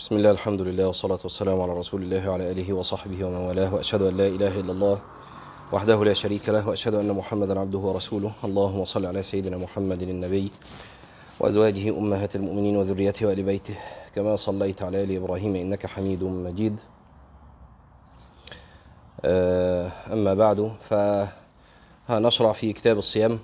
بسم الله الحمد لله والصلاة والسلام على رسول الله وعلى آله وصحبه ومن والاه وأشهد أن لا إله إلا الله وحده لا شريك له وأشهد أن محمدا عبده ورسوله اللهم صل على سيدنا محمد النبي وأزواجه أمهات المؤمنين وذريته وآل بيته كما صليت على آل إبراهيم إنك حميد مجيد أما بعد فهنشرع في كتاب الصيام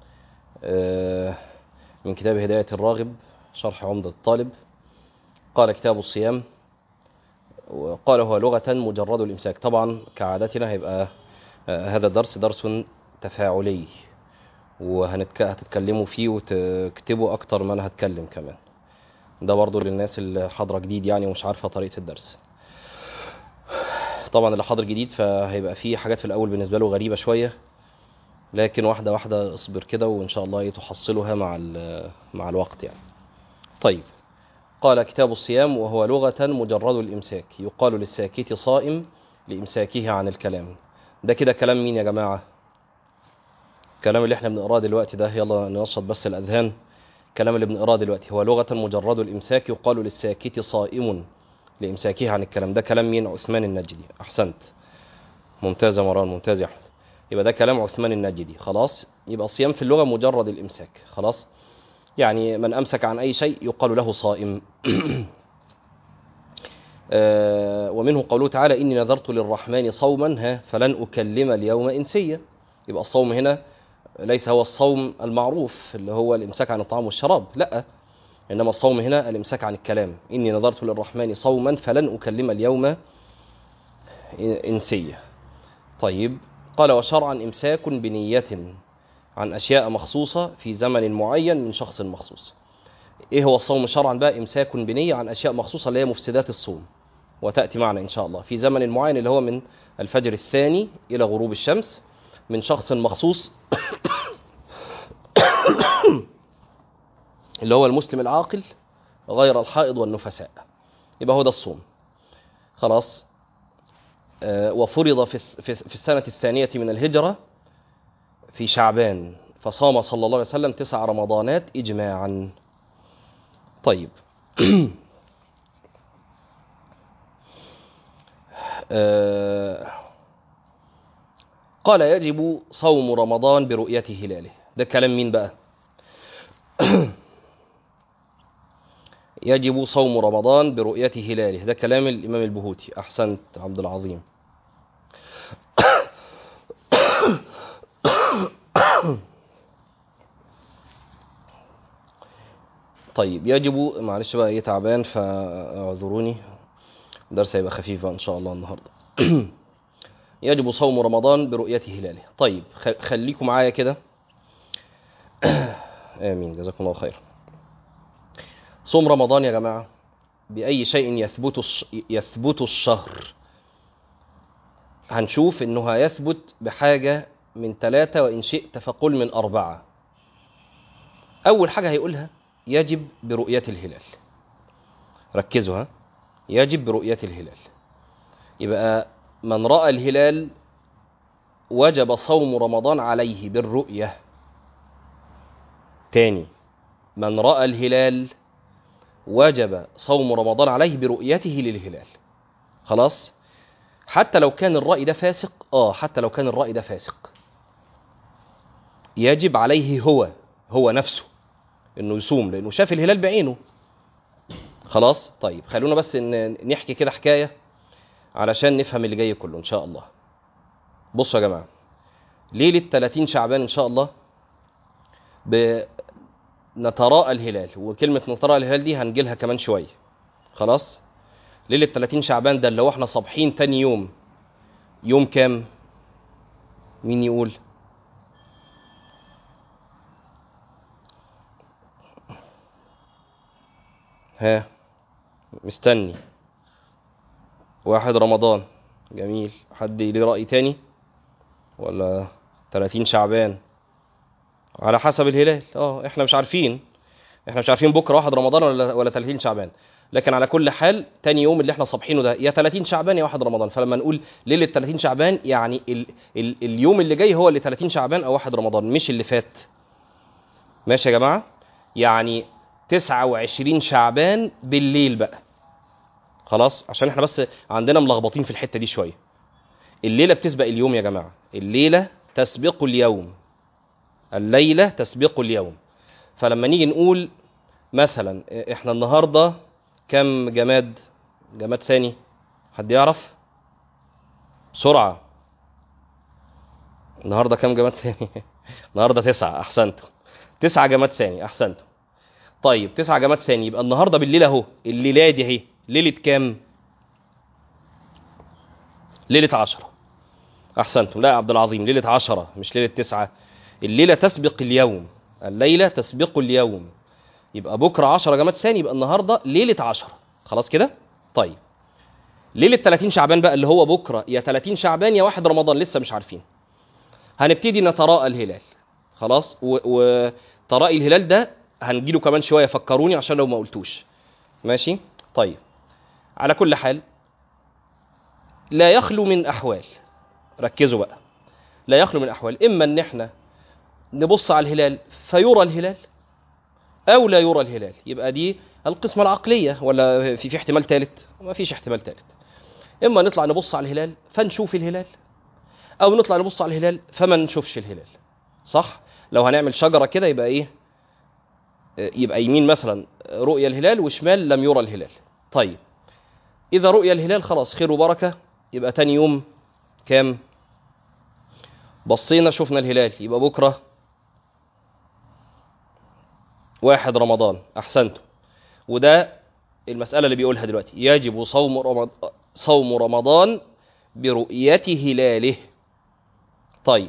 من كتاب هداية الراغب شرح عمدة الطالب قال كتاب الصيام وقال هو لغة مجرد الإمساك طبعا كعادتنا هيبقى هذا الدرس درس تفاعلي وهتتكلموا فيه وتكتبوا أكتر ما أنا هتكلم كمان ده برضو للناس اللي حاضرة جديد يعني ومش عارفة طريقة الدرس طبعا اللي حاضر جديد فهيبقى فيه حاجات في الأول بالنسبة له غريبة شوية لكن واحدة واحدة اصبر كده وإن شاء الله تحصلها مع مع الوقت يعني طيب قال كتاب الصيام وهو لغة مجرد الإمساك يقال للساكت صائم لإمساكه عن الكلام ده كده كلام مين يا جماعة الكلام اللي احنا بنقراه دلوقتي ده يلا ننشط بس الأذهان الكلام اللي بنقراه دلوقتي هو لغة مجرد الإمساك يقال للساكت صائم لإمساكه عن الكلام ده كلام مين عثمان النجدي أحسنت ممتاز يا مران ممتاز يا أحمد يبقى ده كلام عثمان النجدي خلاص يبقى الصيام في اللغة مجرد الإمساك خلاص يعني من أمسك عن أي شيء يقال له صائم آه ومنه قوله تعالى إني نذرت للرحمن صوما ها فلن أكلم اليوم إنسيا يبقى الصوم هنا ليس هو الصوم المعروف اللي هو الإمساك عن الطعام والشراب لا إنما الصوم هنا الإمساك عن الكلام إني نذرت للرحمن صوما فلن أكلم اليوم إنسيا طيب قال وشرعا إمساك بنية عن أشياء مخصوصة في زمن معين من شخص مخصوص إيه هو الصوم شرعا بقى إمساك بنية عن أشياء مخصوصة اللي هي مفسدات الصوم وتأتي معنا إن شاء الله في زمن معين اللي هو من الفجر الثاني إلى غروب الشمس من شخص مخصوص اللي هو المسلم العاقل غير الحائض والنفساء يبقى هو ده الصوم خلاص آه وفرض في, في, في السنة الثانية من الهجرة في شعبان فصام صلى الله عليه وسلم تسع رمضانات إجماعا طيب آه قال يجب صوم رمضان برؤية هلاله ده كلام مين بقى يجب صوم رمضان برؤية هلاله ده كلام الإمام البهوتي أحسنت عبد العظيم طيب يجب معلش بقى ايه تعبان فاعذروني الدرس هيبقى خفيف بقى ان شاء الله النهارده يجب صوم رمضان برؤية هلاله طيب خليكم معايا كده امين جزاكم الله خير صوم رمضان يا جماعه باي شيء يثبت يثبت الشهر هنشوف انه هيثبت بحاجه من ثلاثة وإن شئت فقل من أربعة أول حاجة هيقولها يجب برؤية الهلال ركزوا ها يجب برؤية الهلال يبقى من رأى الهلال وجب صوم رمضان عليه بالرؤية تاني من رأى الهلال وجب صوم رمضان عليه برؤيته للهلال خلاص حتى لو كان الرأي ده فاسق اه حتى لو كان الرأي ده فاسق يجب عليه هو هو نفسه انه يصوم لانه شاف الهلال بعينه خلاص طيب خلونا بس ان نحكي كده حكايه علشان نفهم اللي جاي كله ان شاء الله بصوا يا جماعه ليله 30 شعبان ان شاء الله ب نتراءى الهلال وكلمه نتراءى الهلال دي هنجيلها كمان شويه خلاص ليله 30 شعبان ده اللي هو احنا صابحين تاني يوم يوم كام مين يقول ها مستني واحد رمضان جميل حد ليه رأي تاني ولا 30 شعبان على حسب الهلال اه احنا مش عارفين احنا مش عارفين بكره واحد رمضان ولا ولا 30 شعبان لكن على كل حال تاني يوم اللي احنا صابحينه ده يا 30 شعبان يا واحد رمضان فلما نقول ليله 30 شعبان يعني ال ال اليوم اللي جاي هو اللي 30 شعبان او واحد رمضان مش اللي فات ماشي يا جماعه يعني 29 شعبان بالليل بقى خلاص عشان احنا بس عندنا ملخبطين في الحته دي شويه الليله بتسبق اليوم يا جماعه الليله تسبق اليوم الليله تسبق اليوم فلما نيجي نقول مثلا احنا النهارده كم جماد جماد ثاني حد يعرف بسرعه النهارده كم جماد ثاني النهارده تسعة احسنتم تسعة جماد ثاني احسنتم طيب تسعة جماد ثاني يبقى النهارده بالليل اهو الليله دي اهي ليله كام ليله عشرة احسنتم لا يا عبد العظيم ليله عشرة مش ليله تسعة الليله تسبق اليوم الليله تسبق اليوم يبقى بكره 10 جماد ثاني يبقى النهارده ليله 10 خلاص كده طيب ليله 30 شعبان بقى اللي هو بكره يا 30 شعبان يا 1 رمضان لسه مش عارفين هنبتدي نتراءى الهلال خلاص وتراءي الهلال ده هنجيله كمان شويه فكروني عشان لو ما قلتوش ماشي طيب على كل حال لا يخلو من احوال ركزوا بقى لا يخلو من احوال اما ان احنا نبص على الهلال فيرى الهلال او لا يرى الهلال يبقى دي القسمه العقليه ولا في في احتمال ثالث ما فيش احتمال ثالث اما نطلع نبص على الهلال فنشوف الهلال او نطلع نبص على الهلال فما نشوفش الهلال صح لو هنعمل شجره كده يبقى ايه يبقى يمين مثلا رؤيا الهلال وشمال لم يرى الهلال طيب اذا رؤيا الهلال خلاص خير وبركه يبقى تاني يوم كام بصينا شفنا الهلال يبقى بكره واحد رمضان احسنتم وده المساله اللي بيقولها دلوقتي يجب صوم رمضان صوم رمضان برؤيه هلاله طيب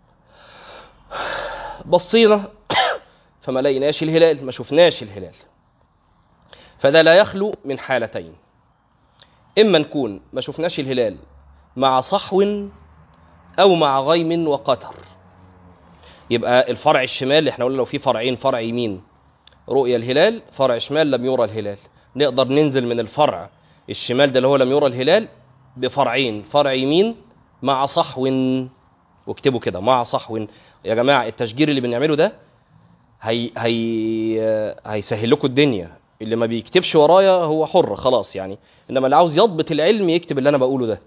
بصينا فما لقيناش الهلال ما شفناش الهلال فده لا يخلو من حالتين اما نكون ما شفناش الهلال مع صحو او مع غيم وقتر يبقى الفرع الشمال اللي احنا قلنا لو في فرعين فرع يمين رؤيا الهلال فرع شمال لم يرى الهلال نقدر ننزل من الفرع الشمال ده اللي هو لم يرى الهلال بفرعين فرع يمين مع صحو واكتبوا كده مع صحو يا جماعه التشجير اللي بنعمله ده هي هي هيسهل لكم الدنيا اللي ما بيكتبش ورايا هو حر خلاص يعني انما اللي عاوز يضبط العلم يكتب اللي انا بقوله ده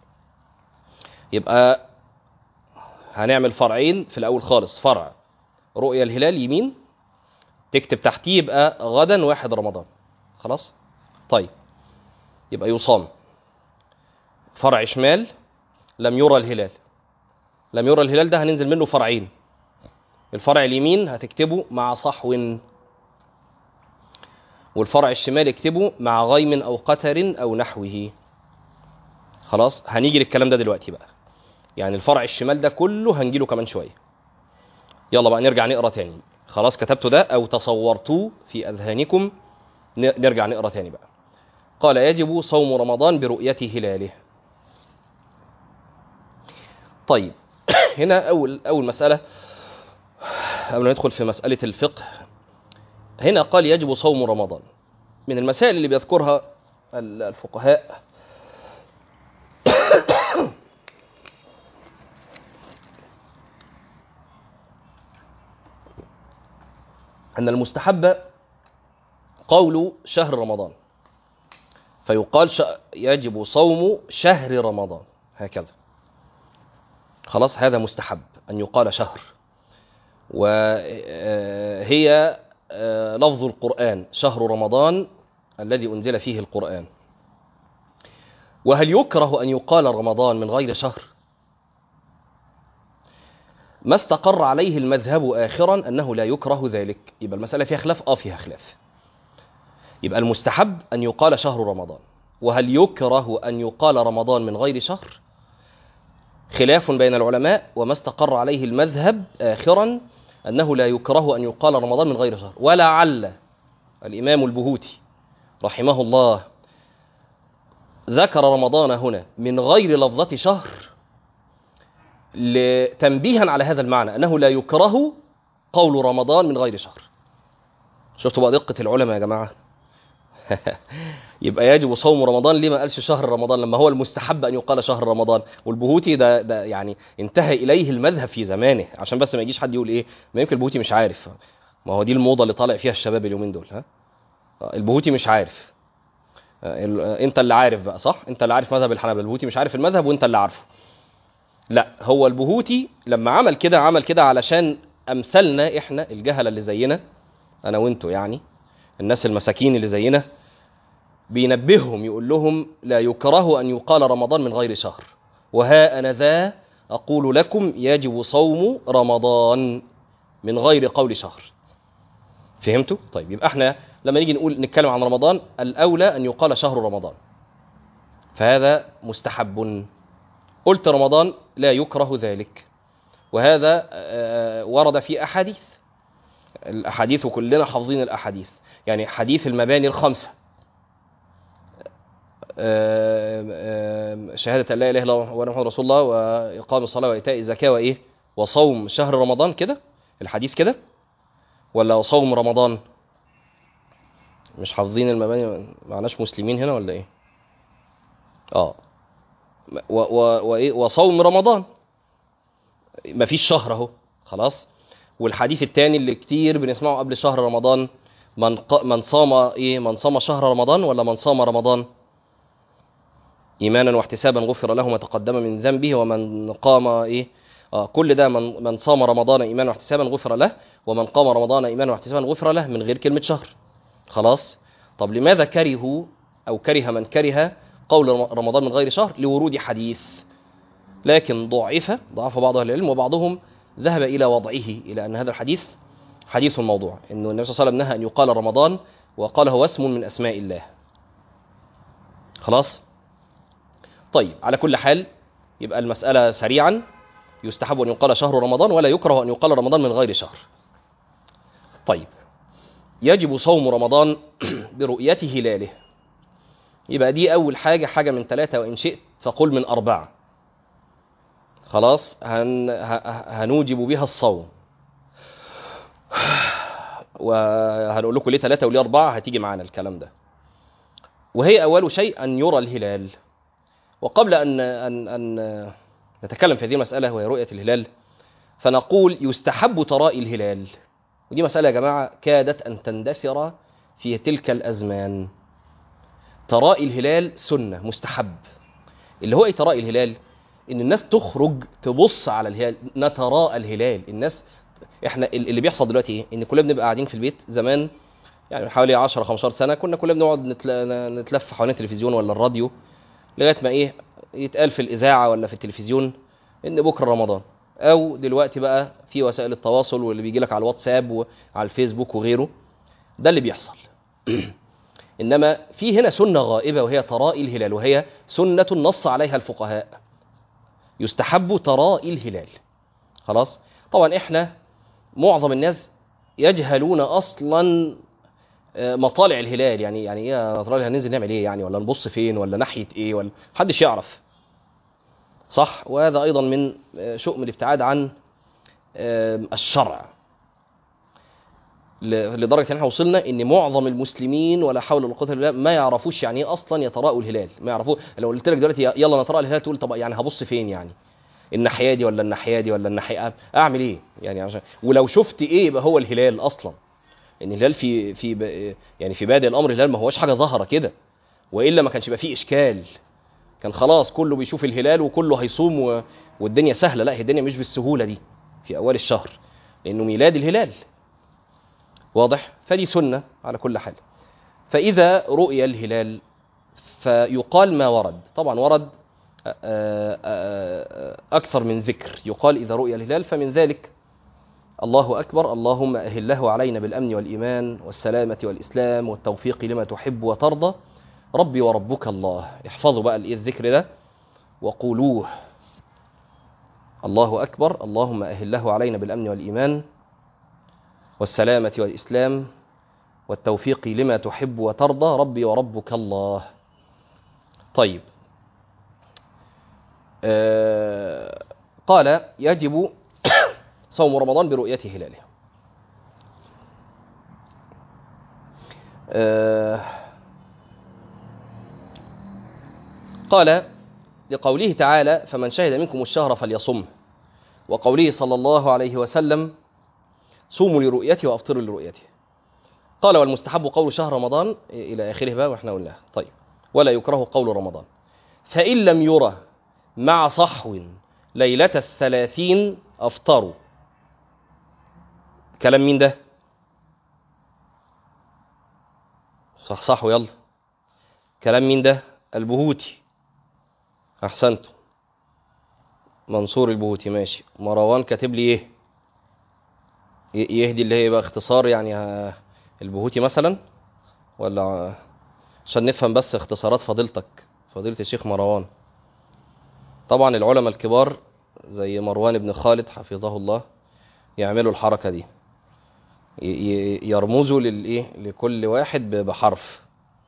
يبقى هنعمل فرعين في الاول خالص فرع رؤيا الهلال يمين تكتب تحتيه يبقى غدا واحد رمضان خلاص طيب يبقى يصام فرع شمال لم يرى الهلال لم يرى الهلال ده هننزل منه فرعين الفرع اليمين هتكتبه مع صحو والفرع الشمال اكتبه مع غيم او قتر او نحوه خلاص هنيجي للكلام ده دلوقتي بقى يعني الفرع الشمال ده كله هنجيله كمان شويه يلا بقى نرجع نقرا تاني خلاص كتبته ده او تصورتوه في اذهانكم نرجع نقرا تاني بقى قال يجب صوم رمضان برؤية هلاله طيب هنا اول اول مساله قبل ما ندخل في مساله الفقه هنا قال يجب صوم رمضان من المسائل اللي بيذكرها الفقهاء أن المستحب قول شهر رمضان فيقال ش... يجب صوم شهر رمضان هكذا خلاص هذا مستحب أن يقال شهر وهي لفظ القرآن شهر رمضان الذي أنزل فيه القرآن وهل يكره أن يقال رمضان من غير شهر ما استقر عليه المذهب آخرا أنه لا يكره ذلك يبقى المسألة فيها خلاف آه فيها خلاف يبقى المستحب أن يقال شهر رمضان وهل يكره أن يقال رمضان من غير شهر خلاف بين العلماء وما استقر عليه المذهب آخرا أنه لا يكره أن يقال رمضان من غير شهر ولعل الإمام البهوتي رحمه الله ذكر رمضان هنا من غير لفظة شهر تنبيها على هذا المعنى أنه لا يكره قول رمضان من غير شهر شفتوا بقى دقة العلماء يا جماعة يبقى يجب صوم رمضان ليه ما قالش شهر رمضان لما هو المستحب ان يقال شهر رمضان والبهوتي ده ده يعني انتهى اليه المذهب في زمانه عشان بس ما يجيش حد يقول ايه ما يمكن البهوتي مش عارف ما هو دي الموضه اللي طالع فيها الشباب اليومين دول ها البهوتي مش عارف آه، ال- آه، انت اللي عارف بقى صح انت اللي عارف مذهب الحنابلة البهوتي مش عارف المذهب وانت اللي عارفه لا هو البهوتي لما عمل كده عمل كده علشان امثالنا احنا الجهله اللي زينا انا وانتوا يعني الناس المساكين اللي زينا بينبههم يقول لهم لا يكره ان يقال رمضان من غير شهر وها انا ذا اقول لكم يجب صوم رمضان من غير قول شهر فهمتوا طيب يبقى احنا لما نيجي نقول نتكلم عن رمضان الاولى ان يقال شهر رمضان فهذا مستحب قلت رمضان لا يكره ذلك وهذا آه، ورد في احاديث الاحاديث وكلنا حافظين الاحاديث يعني حديث المباني الخمسه آم، آم، شهادة أن لا إله إلا الله وأن محمد رسول الله وإقام الصلاة وإيتاء الزكاة وإيه وصوم شهر رمضان كده الحديث كده ولا صوم رمضان مش حافظين المباني معناش مسلمين هنا ولا إيه آه و و وإيه وصوم رمضان مفيش شهر أهو خلاص والحديث التاني اللي كتير بنسمعه قبل شهر رمضان من ق... من صام ايه من صام شهر رمضان ولا من صام رمضان ايمانا واحتسابا غفر له ما تقدم من ذنبه ومن قام ايه آه كل ده من من صام رمضان ايمانا واحتسابا غفر له ومن قام رمضان ايمانا واحتسابا غفر له من غير كلمه شهر خلاص طب لماذا كرهوا او كره من كره قول رم- رمضان من غير شهر لورود حديث لكن ضعف ضعف بعض اهل العلم وبعضهم ذهب الى وضعه الى ان هذا الحديث حديث موضوع انه النبي صلى الله عليه وسلم نهى ان يقال رمضان وقال هو اسم من اسماء الله خلاص طيب على كل حال يبقى المسألة سريعا يستحب أن يقال شهر رمضان ولا يكره أن يقال رمضان من غير شهر طيب يجب صوم رمضان برؤية هلاله يبقى دي أول حاجة حاجة من ثلاثة وإن شئت فقل من أربعة خلاص هن... ه- هنوجب بها الصوم وهنقول لكم ليه ثلاثة وليه أربعة هتيجي معانا الكلام ده وهي أول شيء أن يرى الهلال وقبل أن أن أن نتكلم في هذه المسألة وهي رؤية الهلال فنقول يستحب تراءي الهلال ودي مسألة يا جماعة كادت أن تندثر في تلك الأزمان تراءي الهلال سنة مستحب اللي هو ايه تراءي الهلال ان الناس تخرج تبص على الهلال نتراءى الهلال الناس احنا ال- اللي بيحصل دلوقتي ايه ان كلنا بنبقى قاعدين في البيت زمان يعني من حوالي 10 15 سنه كنا كلنا بنقعد نتل- نتلف حوالين التلفزيون ولا الراديو لغايه ما ايه يتقال في الاذاعه ولا في التلفزيون ان بكره رمضان او دلوقتي بقى في وسائل التواصل واللي بيجي لك على الواتساب وعلى الفيسبوك وغيره ده اللي بيحصل انما في هنا سنه غائبه وهي تراءي الهلال وهي سنه نص عليها الفقهاء يستحب تراءي الهلال خلاص طبعا احنا معظم الناس يجهلون اصلا آه، مطالع الهلال يعني يعني ايه يا مطالع هننزل نعمل ايه يعني ولا نبص فين ولا ناحيه ايه ولا محدش يعرف صح وهذا ايضا من آه، شؤم الابتعاد عن آه، الشرع ل- لدرجه ان احنا وصلنا ان معظم المسلمين ولا حول ولا قوه الا بالله ما يعرفوش يعني ايه اصلا يتراءوا الهلال ما يعرفوه لو قلت لك دلوقتي يلا نتراءى الهلال تقول طب يعني هبص فين يعني الناحيه دي ولا الناحيه دي ولا الناحيه اعمل ايه يعني عشان ولو شفت ايه يبقى هو الهلال اصلا ان الهلال في في ب- يعني في بادئ الامر الهلال ما هوش حاجه ظاهره كده والا ما كانش يبقى فيه اشكال كان خلاص كله بيشوف الهلال وكله هيصوم و... والدنيا سهله لا هي الدنيا مش بالسهوله دي في اول الشهر لانه ميلاد الهلال واضح فدي سنه على كل حال فاذا رؤي الهلال فيقال ما ورد طبعا ورد آه، آه، آه، اكثر من ذكر يقال اذا رؤي الهلال فمن ذلك الله أكبر اللهم أهله علينا بالأمن والإيمان والسلامة والإسلام والتوفيق لما تحب وترضى ربي وربك الله احفظوا بقى الإيه الذكر ده وقولوه الله أكبر اللهم أهله علينا بالأمن والإيمان والسلامة والإسلام والتوفيق لما تحب وترضى ربي وربك الله طيب آه قال يجب صوم رمضان برؤية هلاله آه قال لقوله تعالى فمن شهد منكم الشهر فليصمه وقوله صلى الله عليه وسلم صوموا لرؤيته وافطروا لرؤيته قال والمستحب قول شهر رمضان الى اخره بقى واحنا قلناها طيب ولا يكره قول رمضان فإن لم يرى مع صحو ليلة الثلاثين أفطروا كلام مين ده صح صح يلا كلام مين ده البهوتي أحسنتم منصور البهوتي ماشي مروان كاتب لي ايه ي- يهدي اللي هي بقى اختصار يعني ها- البهوتي مثلا ولا عشان نفهم بس اختصارات فضيلتك فضيلة الشيخ مروان طبعا العلماء الكبار زي مروان بن خالد حفظه الله يعملوا الحركة دي ي- ي- يرمزوا للايه لكل واحد ب- بحرف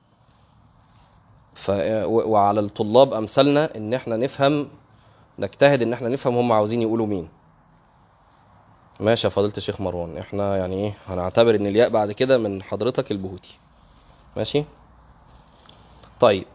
ف و- وعلى الطلاب امثالنا ان احنا نفهم نجتهد ان احنا نفهم هم عاوزين يقولوا مين ماشي يا فضيلة الشيخ مروان احنا يعني ايه هنعتبر ان الياء بعد كده من حضرتك البهوتي ماشي طيب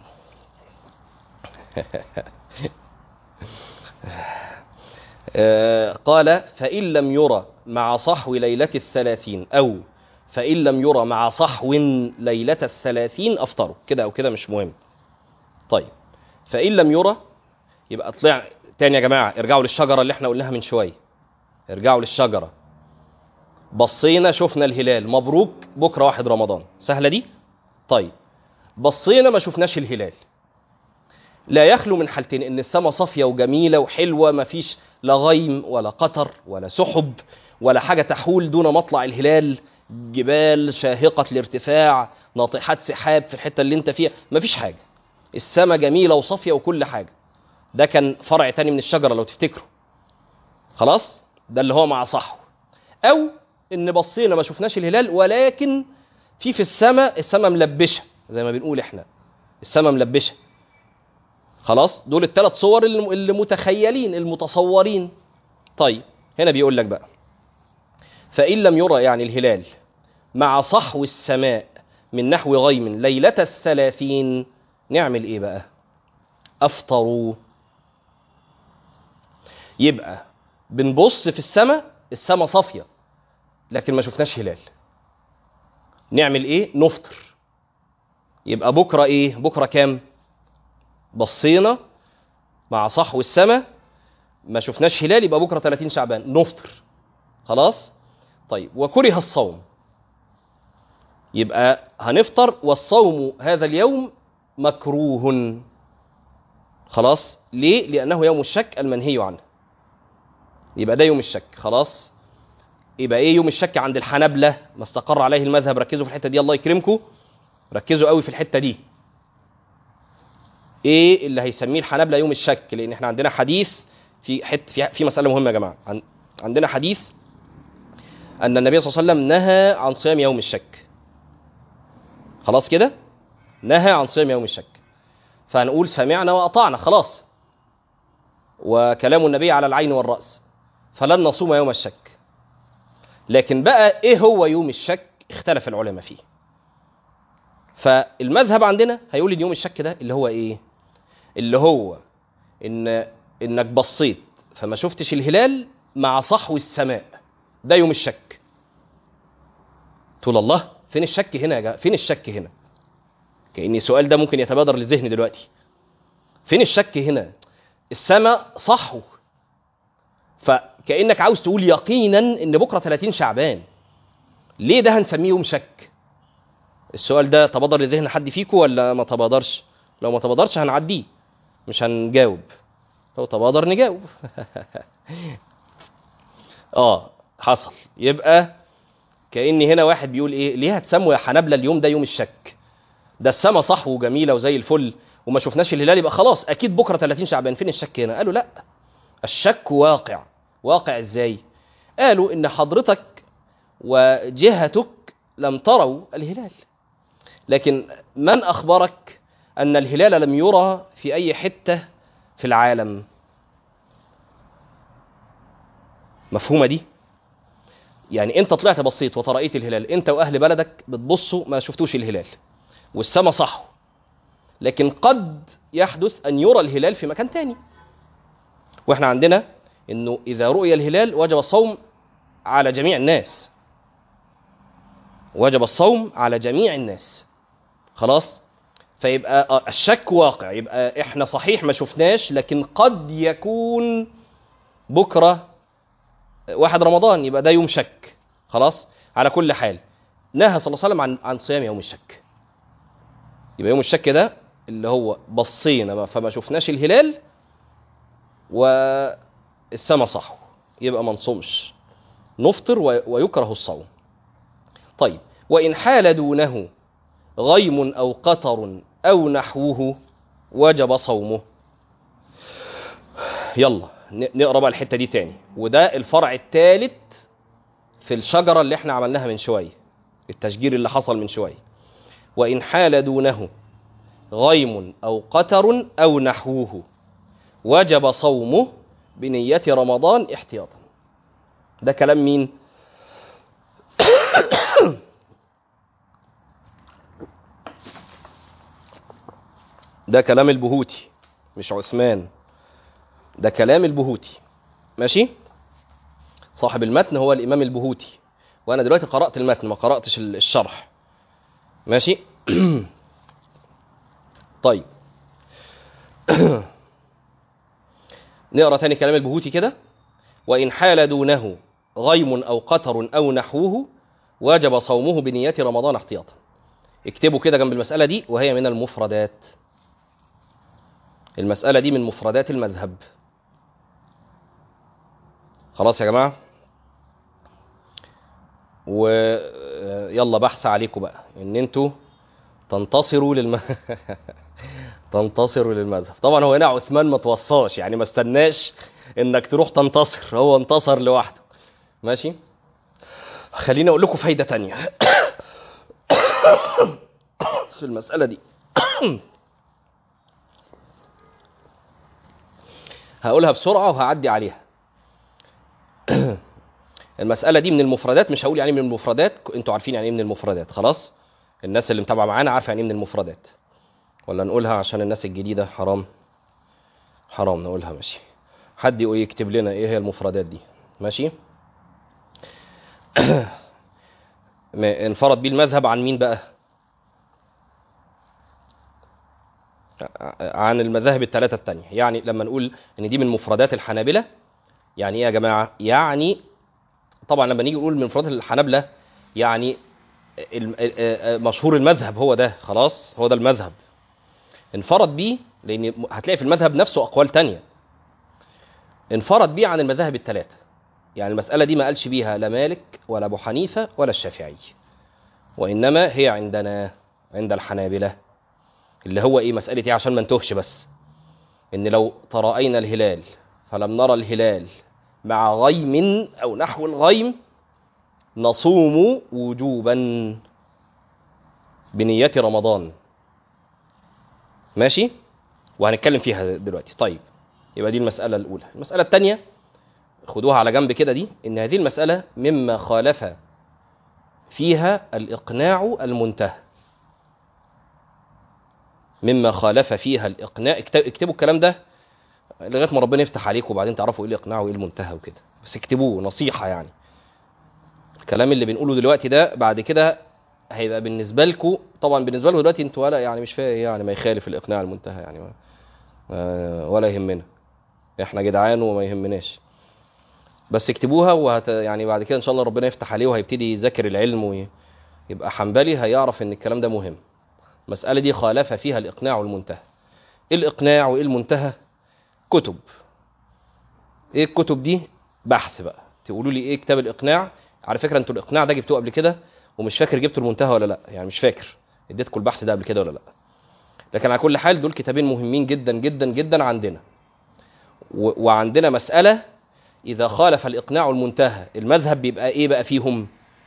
آه، قال فإن لم يرى مع صحو ليلة الثلاثين أو فإن لم يرى مع صحو ليلة الثلاثين أفطروا كده أو كده مش مهم طيب فإن لم يرى يبقى طلع تاني يا جماعة ارجعوا للشجرة اللي احنا قلناها من شوية ارجعوا للشجرة بصينا شفنا الهلال مبروك بكرة واحد رمضان سهلة دي طيب بصينا ما شفناش الهلال لا يخلو من حالتين ان السماء صافيه وجميله وحلوه ما فيش لا غيم ولا قطر ولا سحب ولا حاجه تحول دون مطلع الهلال جبال شاهقه الارتفاع ناطحات سحاب في الحته اللي انت فيها ما فيش حاجه السماء جميله وصافيه وكل حاجه ده كان فرع تاني من الشجره لو تفتكروا خلاص ده اللي هو مع صحو او ان بصينا ما شفناش الهلال ولكن في في السماء السماء ملبشه زي ما بنقول احنا السماء ملبشه خلاص دول الثلاث صور اللي اللي متخيلين المتصورين طيب هنا بيقول لك بقى فإن لم يرى يعني الهلال مع صحو السماء من نحو غيم ليلة الثلاثين نعمل ايه بقى افطروا يبقى بنبص في السماء السماء صافية لكن ما شفناش هلال نعمل ايه نفطر يبقى بكرة ايه بكرة كام بصينا مع صحو السماء ما شفناش هلال يبقى بكره 30 شعبان نفطر خلاص طيب وكره الصوم يبقى هنفطر والصوم هذا اليوم مكروه خلاص ليه لانه يوم الشك المنهي عنه يبقى ده يوم الشك خلاص يبقى ايه يوم الشك عند الحنابلة ما استقر عليه المذهب ركزوا في الحته دي الله يكرمكم ركزوا قوي في الحته دي ايه اللي هيسميه الحنابلة يوم الشك لان احنا عندنا حديث في حت في, في مساله مهمه يا جماعه عن عندنا حديث ان النبي صلى الله عليه وسلم نهى عن صيام يوم الشك خلاص كده نهى عن صيام يوم الشك فهنقول سمعنا واطعنا خلاص وكلام النبي على العين والراس فلن نصوم يوم الشك لكن بقى ايه هو يوم الشك اختلف العلماء فيه فالمذهب عندنا هيقول ان يوم الشك ده اللي هو ايه اللي هو ان انك بصيت فما شفتش الهلال مع صحو السماء ده يوم الشك تقول الله فين الشك هنا يا جماعه فين الشك هنا كأن السؤال ده ممكن يتبادر للذهن دلوقتي فين الشك هنا السماء صحو فكأنك عاوز تقول يقينا ان بكره 30 شعبان ليه ده هنسميه يوم شك السؤال ده تبادر لذهن حد فيكم ولا ما تبادرش لو ما تبادرش هنعديه مش هنجاوب لو تبادر نجاوب اه حصل يبقى كأن هنا واحد بيقول ايه ليه هتسموا يا حنابلة اليوم ده يوم الشك ده السما صحو وجميله وزي الفل وما شفناش الهلال يبقى خلاص اكيد بكره 30 شعبان فين الشك هنا قالوا لا الشك واقع واقع ازاي قالوا ان حضرتك وجهتك لم تروا الهلال لكن من اخبرك ان الهلال لم يرى في اي حته في العالم مفهومه دي يعني انت طلعت بصيت وترأيت الهلال انت واهل بلدك بتبصوا ما شفتوش الهلال والسما صح لكن قد يحدث ان يرى الهلال في مكان تاني واحنا عندنا انه اذا رؤي الهلال وجب الصوم على جميع الناس وجب الصوم على جميع الناس خلاص فيبقى آه، الشك واقع يبقى احنا صحيح ما شفناش لكن قد يكون بكره واحد رمضان يبقى ده يوم شك خلاص على كل حال نهى صلى الله عليه وسلم عن عن صيام يوم الشك يبقى يوم الشك ده اللي هو بصينا ما- فما شفناش الهلال والسما صحو يبقى ما نصومش نفطر و- ويكره الصوم طيب وإن حال دونه غيم أو قطر أو نحوه وجب صومه يلا ن- نقرا بقى الحته دي تاني وده الفرع الثالث في الشجره اللي احنا عملناها من شويه التشجير اللي حصل من شويه وان حال دونه غيم او قتر او نحوه وجب صومه بنيه رمضان احتياطا ده كلام مين ده كلام البهوتي مش عثمان ده كلام البهوتي ماشي صاحب المتن هو الامام البهوتي وانا دلوقتي قرات المتن ما قراتش ال- الشرح ماشي طيب نقرا تاني كلام البهوتي كده وان حال دونه غيم او قطر او نحوه وجب صومه بنية رمضان احتياطا اكتبوا كده جنب المسألة دي وهي من المفردات المسألة دي من مفردات المذهب خلاص يا جماعة ويلا بحث عليكم بقى ان انتوا تنتصروا للم تنتصروا للمذهب طبعا هو هنا عثمان ما توصاش يعني ما استناش انك تروح تنتصر هو انتصر لوحده ماشي خليني اقول لكم فايدة تانية في المسألة دي هقولها بسرعة وهعدي عليها المسألة دي من المفردات مش هقول يعني من المفردات انتوا عارفين يعني ايه من المفردات خلاص الناس اللي متابعة معانا عارفة يعني ايه من المفردات ولا نقولها عشان الناس الجديدة حرام حرام نقولها ماشي حد يقول يكتب لنا ايه هي المفردات دي ماشي ما- انفرد بيه المذهب عن مين بقى عن المذاهب الثلاثة التانية يعني لما نقول ان دي من مفردات الحنابلة يعني ايه يا جماعة يعني طبعا لما نيجي نقول من مفردات الحنابلة يعني الم- آه، آه، مشهور المذهب هو ده خلاص هو ده المذهب انفرد بيه لان هتلاقي في المذهب نفسه اقوال تانية انفرد بيه عن المذاهب الثلاثة يعني المسألة دي ما قالش بيها لا مالك ولا ابو حنيفة ولا الشافعي وانما هي عندنا عند الحنابلة اللي هو ايه مسألة ايه عشان ما نتوهش بس ان لو تراءينا الهلال فلم نرى الهلال مع غيم او نحو الغيم نصوم وجوبا بنية رمضان ماشي وهنتكلم فيها دلوقتي طيب يبقى دي المسألة الأولى المسألة الثانية خدوها على جنب كده دي إن هذه المسألة مما خالف فيها الإقناع المنتهى مما خالف فيها الإقناع اكت- اكتبوا الكلام ده لغاية ما ربنا يفتح عليكم وبعدين تعرفوا إيه الإقناع وإيه المنتهى وكده بس اكتبوه نصيحة يعني الكلام اللي بنقوله دلوقتي ده بعد كده هيبقى بالنسبة لكم طبعا بالنسبة لكم دلوقتي انتوا ولا يعني مش فاهم يعني ما يخالف الإقناع المنتهى يعني ما ما- ولا يهمنا احنا جدعان وما يهمناش بس اكتبوها وهت يعني بعد كده ان شاء الله ربنا يفتح عليه وهيبتدي يذاكر العلم ويبقى حنبلي هيعرف ان الكلام ده مهم المسألة دي خالف فيها الإقناع والمنتهى ايه الإقناع وايه المنتهى كتب ايه الكتب دي بحث بقى تقولوا لي ايه كتاب الإقناع على فكرة انتوا الإقناع ده جبتوه قبل كده ومش فاكر جبتوا المنتهى ولا لا يعني مش فاكر اديتكم البحث ده قبل كده ولا لا لكن على كل حال دول كتابين مهمين جدا جدا جدا عندنا و- وعندنا مسألة إذا خالف الإقناع المنتهى المذهب بيبقى إيه بقى فيهم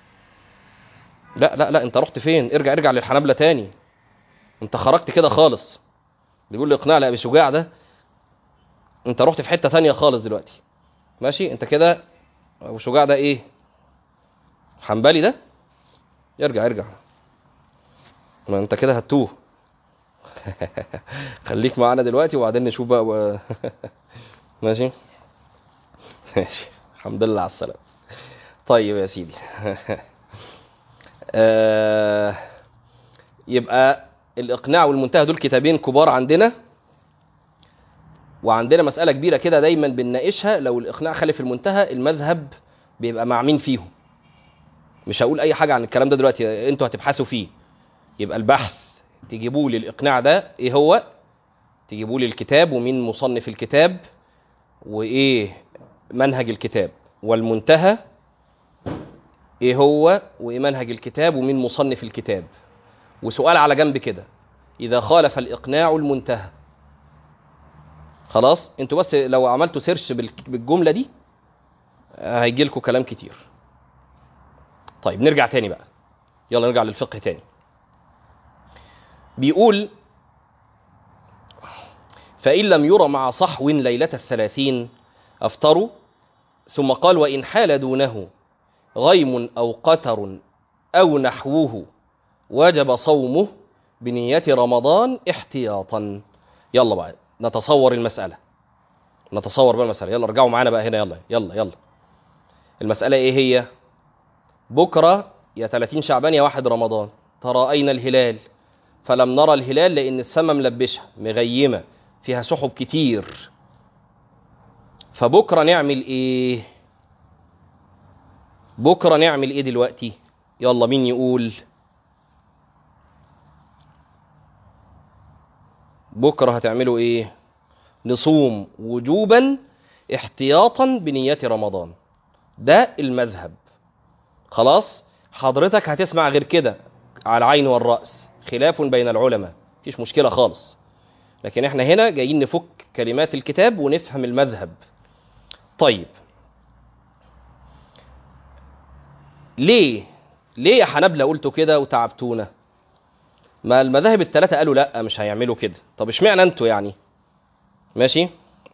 لا لا لا أنت رحت فين ارجع ارجع للحنابلة تاني أنت خرجت كده خالص بيقول لي إقناع لأبي شجاع ده أنت رحت في حتة تانية خالص دلوقتي ماشي أنت كده أبو شجاع ده إيه حنبلي ده ارجع ارجع ما أنت كده هتوه خليك معانا دلوقتي وبعدين نشوف بقى و... ماشي ماشي الحمد لله على السلامة طيب يا سيدي آه يبقى الإقناع والمنتهى دول كتابين كبار عندنا وعندنا مسألة كبيرة كده دايما بنناقشها لو الإقناع خالف المنتهى المذهب بيبقى مع مين فيهم مش هقول أي حاجة عن الكلام ده دلوقتي أنتوا هتبحثوا فيه يبقى البحث تجيبوا لي الإقناع ده إيه هو تجيبوا لي الكتاب ومين مصنف الكتاب وإيه منهج الكتاب والمنتهى إيه هو وإيه منهج الكتاب ومين مصنف الكتاب وسؤال على جنب كده إذا خالف الإقناع المنتهى خلاص انتوا بس لو عملتوا سيرش بالك- بالجملة دي هيجي لكم كلام كتير طيب نرجع تاني بقى يلا نرجع للفقه تاني بيقول فإن لم يرى مع صحو ليلة الثلاثين أفطروا ثم قال وإن حال دونه غيم أو قتر أو نحوه وجب صومه بنية رمضان احتياطا يلا بقى نتصور المسألة نتصور بقى المسألة يلا ارجعوا معانا بقى هنا يلا يلا يلا المسألة ايه هي بكرة يا 30 شعبان يا واحد رمضان تراءينا الهلال فلم نرى الهلال لأن السماء ملبشة مغيمة فيها سحب كتير فبكرة نعمل ايه بكرة نعمل ايه دلوقتي يلا مين يقول بكرة هتعملوا ايه نصوم وجوبا احتياطا بنية رمضان ده المذهب خلاص حضرتك هتسمع غير كده على العين والرأس خلاف بين العلماء مفيش مشكلة خالص لكن احنا هنا جايين نفك كلمات الكتاب ونفهم المذهب طيب ليه ليه يا حنبلة قلتوا كده وتعبتونا ما المذاهب الثلاثة قالوا لا مش هيعملوا كده طب اشمعنى انتوا يعني ماشي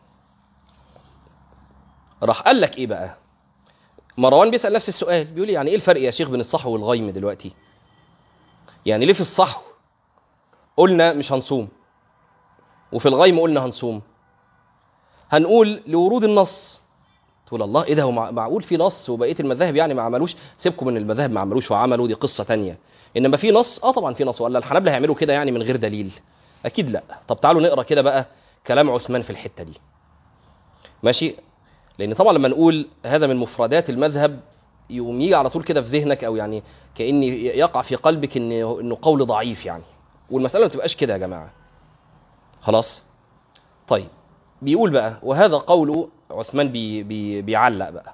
راح قال لك ايه بقى مروان بيسأل نفس السؤال بيقول لي يعني ايه الفرق يا شيخ بين الصحو والغيم دلوقتي يعني ليه في الصحو قلنا مش هنصوم وفي الغيم قلنا هنصوم هنقول لورود النص تقول الله ايه ده هو مع- معقول في نص وبقيه المذاهب يعني ما عملوش سيبكم من المذاهب ما عملوش وعملوا دي قصه تانية انما في نص اه طبعا في نص ولا الحنابلة هيعملوا كده يعني من غير دليل اكيد لا طب تعالوا نقرا كده بقى كلام عثمان في الحته دي ماشي لان طبعا لما نقول هذا من مفردات المذهب يقوم يجي على طول كده في ذهنك او يعني كان يقع في قلبك ان انه قول ضعيف يعني والمساله ما تبقاش كده يا جماعه خلاص طيب بيقول بقى وهذا قول عثمان بي بي بيعلق بقى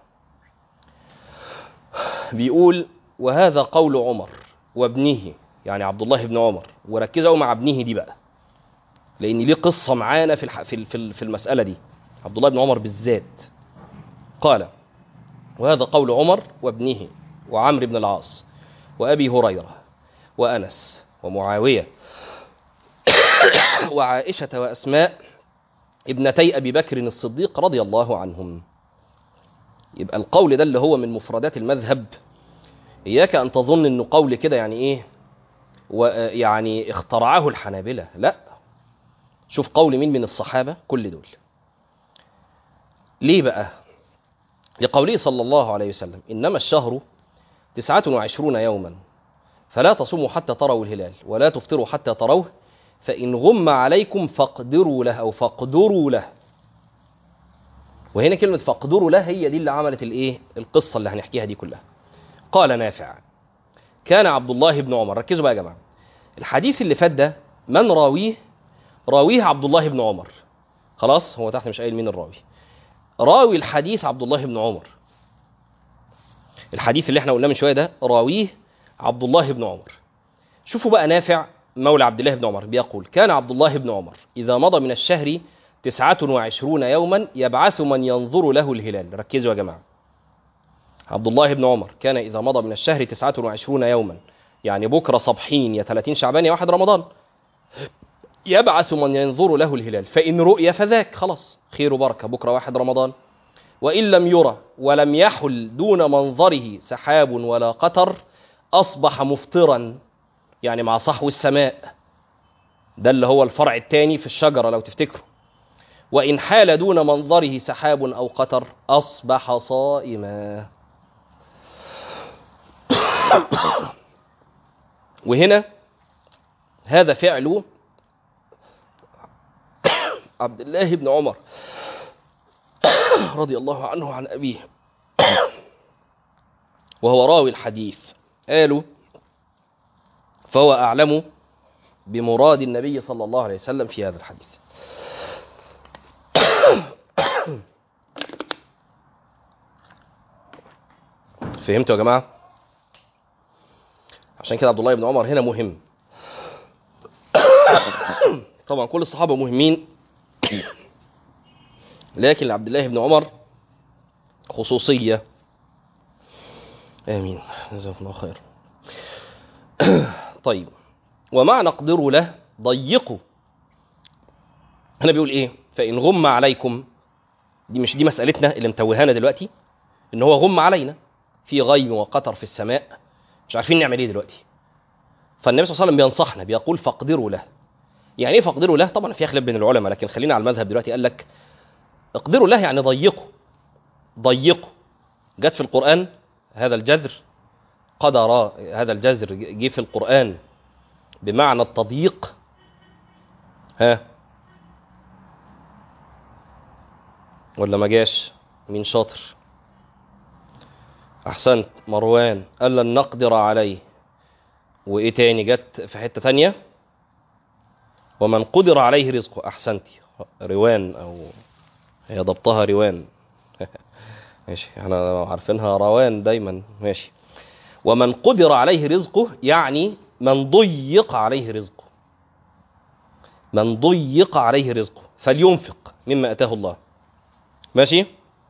بيقول وهذا قول عمر وابنه يعني عبد الله بن عمر وركزوا مع ابنه دي بقى لان ليه قصه معانا في الح... في ال- في ال- في المساله دي عبد الله بن عمر بالذات قال وهذا قول عمر وابنه وعمرو بن العاص وابي هريره وانس ومعاويه وعائشه واسماء ابنتي ابي بكر الصديق رضي الله عنهم يبقى القول ده اللي هو من مفردات المذهب اياك ان تظن انه قول كده يعني ايه ويعني اخترعه الحنابلة لا شوف قول مين من الصحابة كل دول ليه بقى لقوله صلى الله عليه وسلم إنما الشهر تسعة وعشرون يوما فلا تصوموا حتى تروا الهلال ولا تفطروا حتى تروه فإن غم عليكم فاقدروا له أو فاقدروا له وهنا كلمة فاقدروا له هي دي اللي عملت الايه القصة اللي هنحكيها دي كلها قال نافع كان عبد الله بن عمر ركزوا بقى يا جماعة الحديث اللي فات ده من راويه راويه عبد الله بن عمر خلاص هو تحت مش قايل مين الراوي راوي الحديث عبد الله بن عمر الحديث اللي احنا قلناه من شويه ده راويه عبد الله بن عمر شوفوا بقى نافع مولى عبد الله بن عمر بيقول كان عبد الله بن عمر إذا مضى من الشهر تسعة وعشرون يوما يبعث من ينظر له الهلال ركزوا يا جماعة عبد الله بن عمر كان إذا مضى من الشهر تسعة وعشرون يوما يعني بكرة صبحين يا 30 شعبان يا واحد رمضان يبعث من ينظر له الهلال فإن رؤي فذاك خلاص خير وبركة بكرة واحد رمضان وإن لم يرى ولم يحل دون منظره سحاب ولا قطر أصبح مفطرا يعني مع صحو السماء ده اللي هو الفرع الثاني في الشجرة لو تفتكروا وإن حال دون منظره سحاب أو قطر أصبح صائما وهنا هذا فعل عبد الله بن عمر رضي الله عنه عن أبيه وهو راوي الحديث قالوا فهو أعلم بمراد النبي صلى الله عليه وسلم في هذا الحديث فهمتوا يا جماعة عشان كده عبد الله بن عمر هنا مهم طبعا كل الصحابة مهمين لكن لعبد الله بن عمر خصوصية آمين جزاكم الله خير طيب ومع نقدر له ضيقوا هنا بيقول ايه فإن غم عليكم دي مش دي مسألتنا اللي متوهانا دلوقتي ان هو غم علينا في غيم وقطر في السماء مش عارفين نعمل ايه دلوقتي فالنبي صلى الله عليه وسلم بينصحنا بيقول فاقدروا له يعني ايه فاقدروا له طبعا في خلاف بين العلماء لكن خلينا على المذهب دلوقتي قال لك اقدروا له يعني ضيقوا ضيقوا جت في القرآن هذا الجذر قدر هذا الجذر جه في القرآن بمعنى التضييق ها ولا ما جاش مين شاطر احسنت مروان قال لن نقدر عليه وايه تاني جت في حته تانية ومن قدر عليه رزقه احسنتي روان او هي ضبطها روان ماشي احنا عارفينها روان دايما ماشي ومن قدر عليه رزقه يعني من ضيق عليه رزقه من ضيق عليه رزقه فلينفق مما اتاه الله ماشي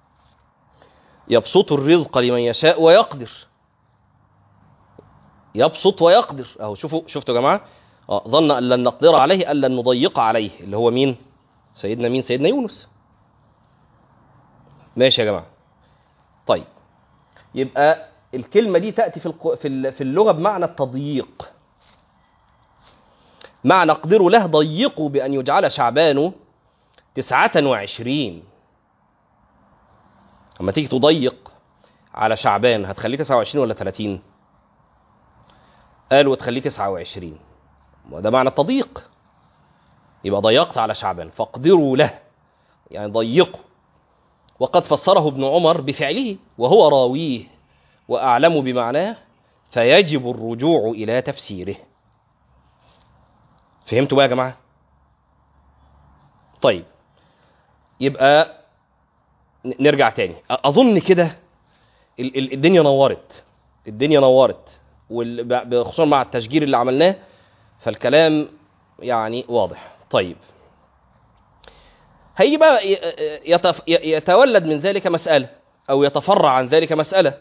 يبسط الرزق لمن يشاء ويقدر يبسط ويقدر اهو شوفوا شفتوا يا جماعه اه ظن ان لن نقدر عليه ان لن نضيق عليه اللي هو مين سيدنا مين سيدنا يونس ماشي يا جماعه طيب يبقى الكلمه دي تاتي في الق... في ال- في اللغه بمعنى التضييق معنى اقدروا له ضيقوا بان يجعل شعبان تسعة وعشرين اما تيجي تضيق على شعبان هتخليه 29 ولا 30 قالوا تخليه 29 وده معنى التضييق يبقى ضيقت على شعبان فاقدروا له يعني ضيقوا وقد فسره ابن عمر بفعله وهو راويه واعلم بمعناه فيجب الرجوع الى تفسيره فهمتوا بقى يا جماعه طيب يبقى ن- نرجع تاني أ- اظن كده ال- ال- الدنيا نورت الدنيا نورت وال- ب- خصوصا مع التشجير اللي عملناه فالكلام يعني واضح طيب هيجي بقى ي- يتف- ي- يتولد من ذلك مسألة أو يتفرع عن ذلك مسألة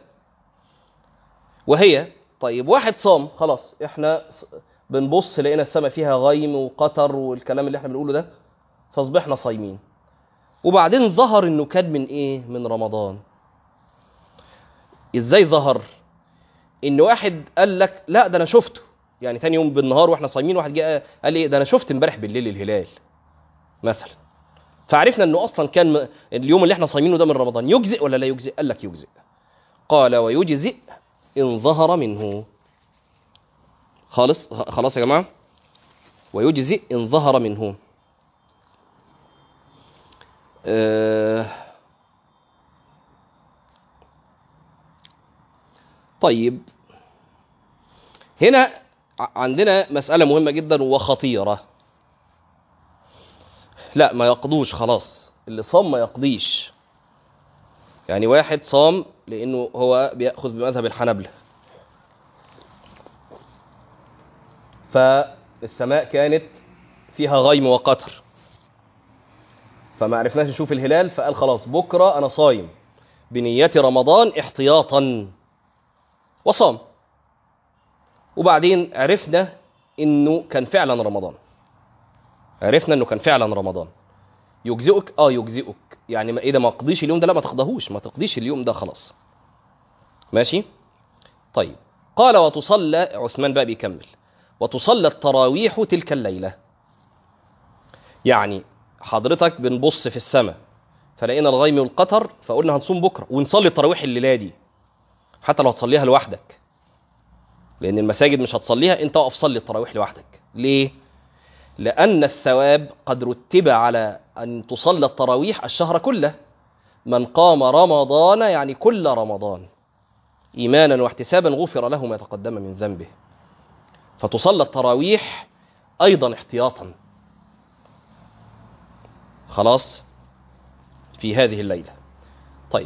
وهي طيب واحد صام خلاص احنا ص- بنبص لقينا السماء فيها غيم وقطر والكلام اللي احنا بنقوله ده فاصبحنا صايمين وبعدين ظهر انه كان من ايه من رمضان ازاي ظهر ان واحد قال لك لا ده انا شفته يعني تاني يوم بالنهار واحنا صايمين واحد جه قال ايه ده انا شفت امبارح بالليل الهلال مثلا فعرفنا انه اصلا كان م- اليوم اللي احنا صايمينه ده من رمضان يجزئ ولا لا يجزئ قال لك يجزئ قال ويجزئ ان ظهر منه خالص خلاص يا جماعه ويجزئ ان ظهر منه آه طيب هنا ع- عندنا مسألة مهمة جدا وخطيرة لا ما يقضوش خلاص اللي صام ما يقضيش يعني واحد صام لأنه هو بيأخذ بمذهب الحنبلة فالسماء كانت فيها غيم وقطر فما عرفناش نشوف الهلال فقال خلاص بكرة أنا صايم بنية رمضان احتياطا وصام وبعدين عرفنا انه كان فعلا رمضان عرفنا انه كان فعلا رمضان يجزئك اه يجزئك يعني ما اذا ما اقضيش اليوم ده لا ما تقضيهوش ما تقضيش اليوم ده خلاص ماشي طيب قال وتصلى عثمان بقى بيكمل وتصلى التراويح تلك الليله يعني حضرتك بنبص في السماء فلقينا الغيم والقطر فقلنا هنصوم بكره ونصلي التراويح الليله دي حتى لو هتصليها لوحدك لان المساجد مش هتصليها انت اقف صلي التراويح لوحدك ليه لان الثواب قد رتب على ان تصلى التراويح الشهر كله من قام رمضان يعني كل رمضان ايمانا واحتسابا غفر له ما تقدم من ذنبه فتصلى التراويح ايضا احتياطا خلاص في هذه الليله طيب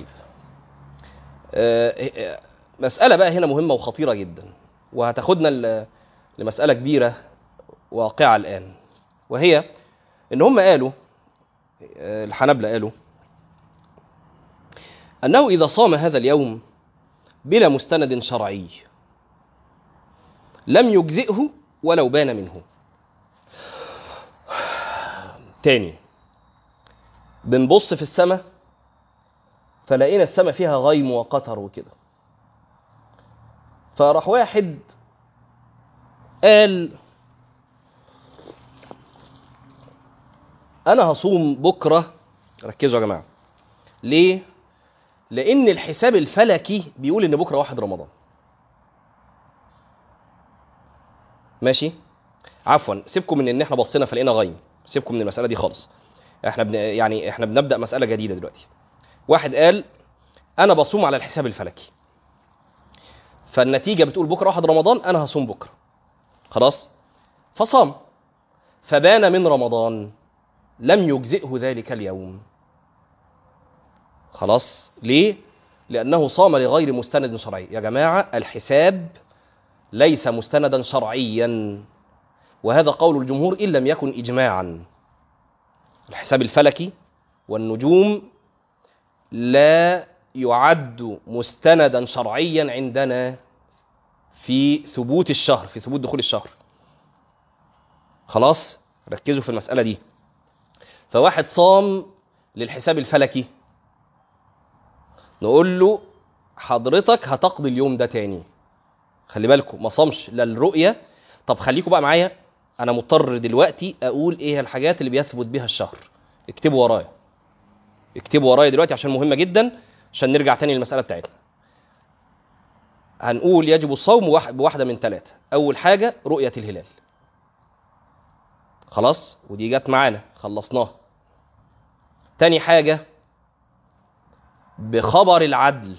آه، آه، مساله بقى هنا مهمه وخطيره جدا وهتاخدنا ل- لمساله كبيره واقعه الان وهي ان هم قالوا آه، الحنابلة قالوا انه اذا صام هذا اليوم بلا مستند شرعي لم يجزئه ولو بان منه تاني بنبص في السماء فلقينا السماء فيها غيم وقطر وكده فراح واحد قال انا هصوم بكره ركزوا يا جماعه ليه لان الحساب الفلكي بيقول ان بكره واحد رمضان ماشي عفوا سيبكم من ان احنا بصينا فلقينا غيم سيبكم من المساله دي خالص احنا بن... يعني احنا بنبدا مساله جديده دلوقتي واحد قال انا بصوم على الحساب الفلكي فالنتيجه بتقول بكره واحد رمضان انا هصوم بكره خلاص فصام فبان من رمضان لم يجزئه ذلك اليوم خلاص ليه لانه صام لغير مستند شرعي يا جماعه الحساب ليس مستندا شرعيا وهذا قول الجمهور ان لم يكن اجماعا الحساب الفلكي والنجوم لا يعد مستندا شرعيا عندنا في ثبوت الشهر في ثبوت دخول الشهر خلاص ركزوا في المسألة دي فواحد صام للحساب الفلكي نقول له حضرتك هتقضي اليوم ده تاني خلي بالكم ما صامش لا الرؤية طب خليكم بقى معايا انا مضطر دلوقتي اقول ايه الحاجات اللي بيثبت بها الشهر اكتبوا ورايا اكتبوا ورايا دلوقتي عشان مهمة جدا عشان نرجع تاني للمسألة بتاعتنا هنقول يجب الصوم واحد- بواحدة من ثلاثة أول حاجة رؤية الهلال خلاص ودي جت معانا خلصناها تاني حاجة بخبر العدل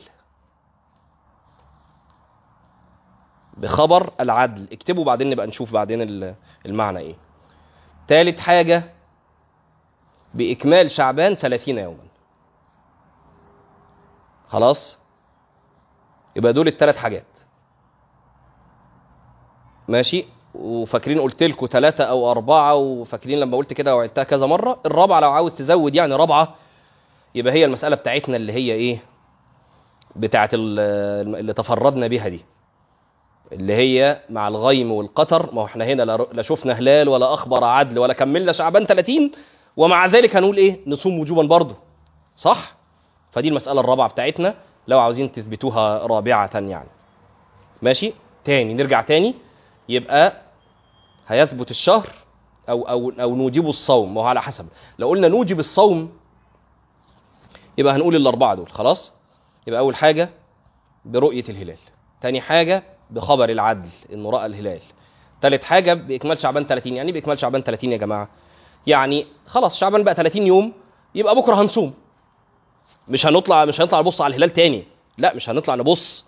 بخبر العدل اكتبوا بعدين نبقى نشوف بعدين ال- المعنى ايه تالت حاجة بإكمال شعبان 30 يوما خلاص يبقى دول الثلاث حاجات ماشي وفاكرين قلت لكم ثلاثة أو أربعة وفاكرين لما قلت كده وعدتها كذا مرة الرابعة لو عاوز تزود يعني رابعة يبقى هي المسألة بتاعتنا اللي هي إيه بتاعت ال- اللي تفردنا بيها دي اللي هي مع الغيم والقطر ما هو احنا هنا لا ر- لا شفنا هلال ولا أخبر عدل ولا كملنا شعبان 30 ومع ذلك هنقول إيه نصوم وجوبا برضه صح فدي المسألة الرابعة بتاعتنا لو عاوزين تثبتوها رابعة يعني ماشي تاني نرجع تاني يبقى هيثبت الشهر او او او نوجب الصوم وهو على حسب لو قلنا نوجب الصوم يبقى هنقول الاربعه دول خلاص يبقى اول حاجه برؤيه الهلال تاني حاجه بخبر العدل انه راى الهلال تالت حاجه باكمال شعبان 30 يعني إيه باكمال شعبان 30 يا جماعه يعني خلاص شعبان بقى 30 يوم يبقى بكره هنصوم مش هنطلع مش هنطلع نبص على الهلال تاني لا مش هنطلع نبص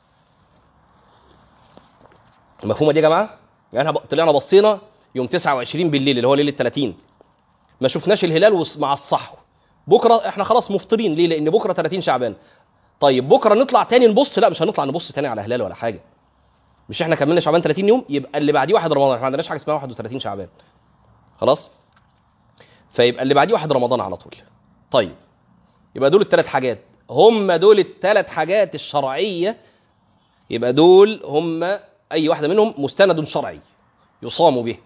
المفهومه دي يا جماعه يعني احنا ب- طلعنا بصينا يوم 29 بالليل اللي هو ليله 30 ما شفناش الهلال وس- مع الصحو بكره احنا خلاص مفطرين ليه لان بكره 30 شعبان طيب بكره نطلع تاني نبص لا مش هنطلع نبص تاني على هلال ولا حاجه مش احنا كملنا شعبان 30 يوم يبقى اللي بعديه واحد رمضان احنا ما عندناش حاجه اسمها 31 شعبان خلاص فيبقى اللي بعديه واحد رمضان على طول طيب يبقى دول الثلاث حاجات هم دول الثلاث حاجات الشرعيه يبقى دول هم اي واحده منهم مستند شرعي يصام به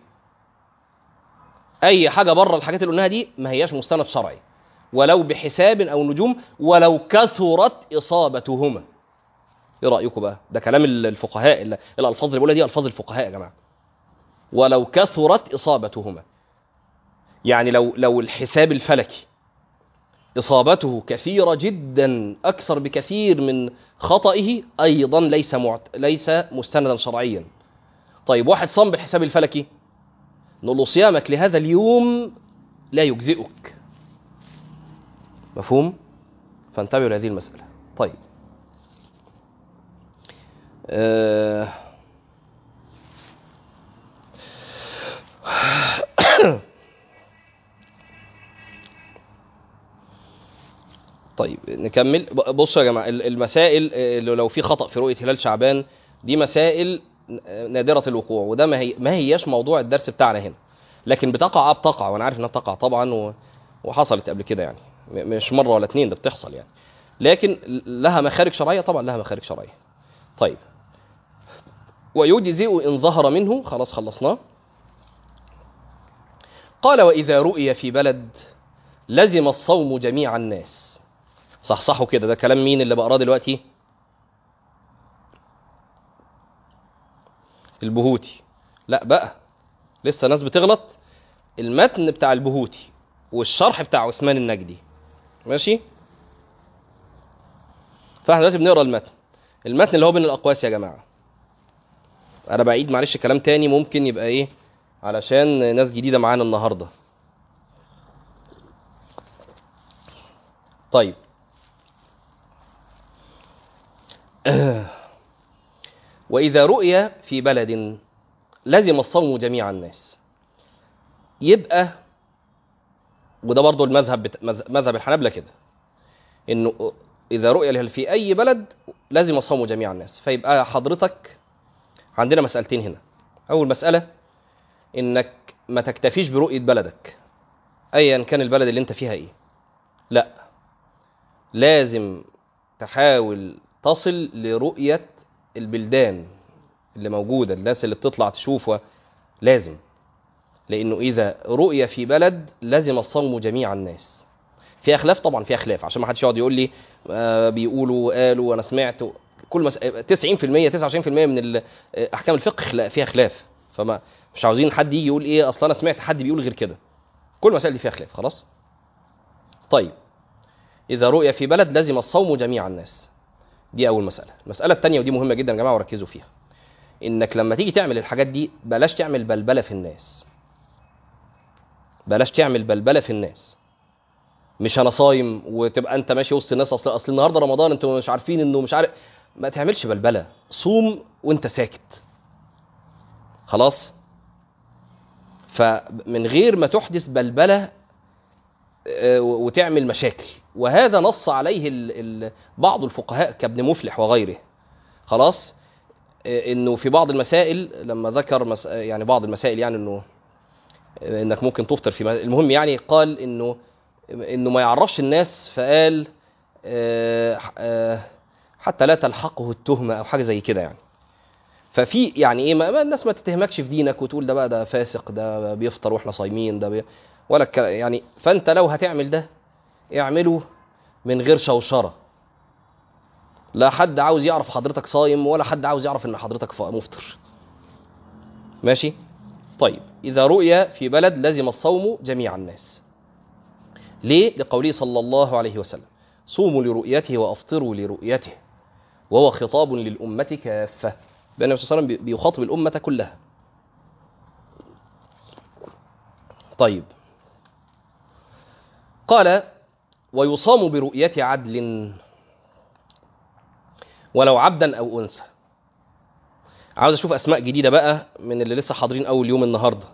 اي حاجه بره الحاجات اللي قلناها دي ما هياش مستند شرعي ولو بحساب او نجوم ولو كثرت اصابتهما ايه رايكم بقى ده كلام الفقهاء ال- الالفاظ اللي بقولها دي الفاظ الفقهاء يا جماعه ولو كثرت اصابتهما يعني لو لو الحساب الفلكي إصابته كثيرة جدا أكثر بكثير من خطئه أيضا ليس معت... ليس مستندا شرعيا طيب واحد صام بالحساب الفلكي نقول له صيامك لهذا اليوم لا يجزئك مفهوم فانتبهوا لهذه المسألة طيب آه طيب نكمل بصوا يا جماعه المسائل اللي لو في خطا في رؤيه هلال شعبان دي مسائل نادره الوقوع وده ما هي ما هياش موضوع الدرس بتاعنا هنا لكن بتقع اه بتقع وانا عارف انها بتقع طبعا و... وحصلت قبل كده يعني مش مره ولا اتنين ده بتحصل يعني لكن لها مخارج شرعيه طبعا لها مخارج شرعيه طيب ويجزئ ان ظهر منه خلاص خلصناه قال واذا رؤي في بلد لزم الصوم جميع الناس صحصحوا كده ده كلام مين اللي بقراه دلوقتي البهوتي لا بقى لسه ناس بتغلط المتن بتاع البهوتي والشرح بتاع عثمان النجدي ماشي فاحنا دلوقتي بنقرا المتن المتن اللي هو بين الاقواس يا جماعه انا بعيد معلش كلام تاني ممكن يبقى ايه علشان ناس جديده معانا النهارده طيب وإذا رؤي في بلد لزم الصوم جميع الناس يبقى وده برضو المذهب بت... مذهب الحنابلة كده انه اذا رؤي في اي بلد لازم الصوم جميع الناس فيبقى حضرتك عندنا مسألتين هنا اول مسألة انك ما تكتفيش برؤية بلدك ايا كان البلد اللي انت فيها ايه لا لازم تحاول تصل لرؤية البلدان اللي موجودة الناس اللي بتطلع تشوفها لازم لأنه إذا رؤية في بلد لازم الصوم جميع الناس في خلاف طبعا في خلاف عشان ما حدش يقعد يقول لي آه بيقولوا قالوا وانا سمعت كل مس... 90% 29% من احكام الفقه فيها خلاف فما مش عاوزين حد يجي يقول ايه اصل انا سمعت حد بيقول غير كده كل المسائل دي فيها خلاف خلاص طيب اذا رؤي في بلد لازم الصوم جميع الناس دي اول مساله المساله الثانيه ودي مهمه جدا يا جماعه وركزوا فيها انك لما تيجي تعمل الحاجات دي بلاش تعمل بلبله في الناس بلاش تعمل بلبله في الناس مش انا صايم وتبقى انت ماشي وسط الناس اصل اصل النهارده رمضان انتوا مش عارفين انه مش عارف ما تعملش بلبله صوم وانت ساكت خلاص فمن غير ما تحدث بلبله وتعمل مشاكل وهذا نص عليه ال ال بعض الفقهاء كابن مفلح وغيره خلاص انه في بعض المسائل لما ذكر مس يعني بعض المسائل يعني انه انك ممكن تفطر في المهم يعني قال انه انه ما يعرفش الناس فقال حتى لا تلحقه التهمه او حاجه زي كده يعني ففي يعني ايه ما الناس ما تتهمكش في دينك وتقول ده بقى ده فاسق ده بيفطر واحنا صايمين ده بي ولا يعني فانت لو هتعمل ده اعمله من غير شوشره لا حد عاوز يعرف حضرتك صايم ولا حد عاوز يعرف ان حضرتك مفطر ماشي طيب اذا رؤي في بلد لزم الصوم جميع الناس ليه لقوله صلى الله عليه وسلم صوموا لرؤيته وافطروا لرؤيته وهو خطاب للامه كافه بان النبي صلى الله عليه وسلم بيخاطب الامه كلها طيب قال ويصام برؤية عدل ولو عبدا أو أنثى عاوز أشوف أسماء جديدة بقى من اللي لسه حاضرين أول يوم النهاردة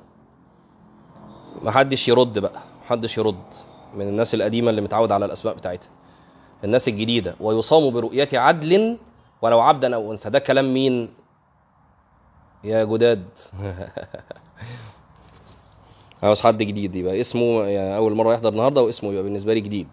محدش يرد بقى محدش يرد من الناس القديمة اللي متعود على الأسماء بتاعتها الناس الجديدة ويصام برؤية عدل ولو عبدا أو أنثى ده كلام مين يا جداد عاوز حد جديد يبقى اسمه يعني اول مره يحضر النهارده واسمه يبقى بالنسبه لي جديد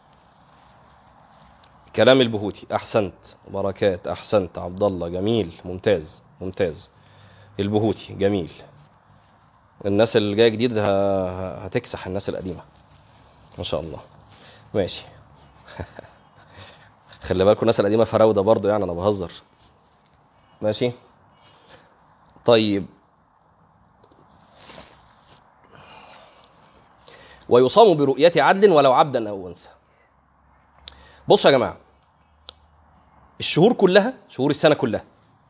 كلام البهوتي احسنت بركات احسنت عبد الله جميل ممتاز ممتاز البهوتي جميل الناس اللي جايه جديد هتكسح الناس القديمه ما شاء الله ماشي خلي بالكم الناس القديمه فراوده برضو يعني انا بهزر ماشي طيب ويصام برؤية عدل ولو عبدا أو أنثى بصوا يا جماعه الشهور كلها شهور السنه كلها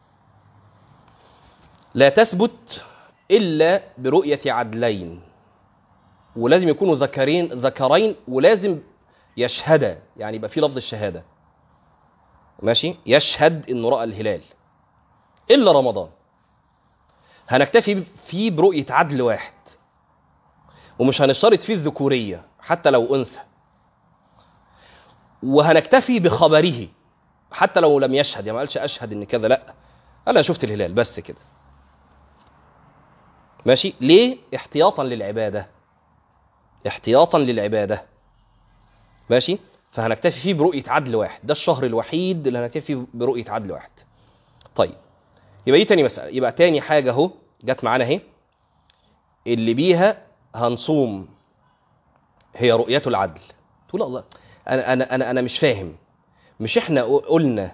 لا تثبت الا برؤيه عدلين ولازم يكونوا ذكرين ذكرين ولازم يشهدا يعني يبقى في لفظ الشهاده ماشي يشهد انه راى الهلال الا رمضان هنكتفي فيه برؤيه عدل واحد ومش هنشترط فيه الذكوريه حتى لو انثى وهنكتفي بخبره حتى لو لم يشهد يعني ما قالش اشهد ان كذا لا انا شفت الهلال بس كده ماشي ليه احتياطا للعباده احتياطا للعباده ماشي فهنكتفي فيه برؤيه عدل واحد ده الشهر الوحيد اللي هنكتفي فيه برؤيه عدل واحد طيب يبقى دي تاني مساله يبقى تاني حاجه اهو جت معانا اهي اللي بيها هنصوم هي رؤيه العدل تقول الله انا انا انا انا مش فاهم مش احنا قلنا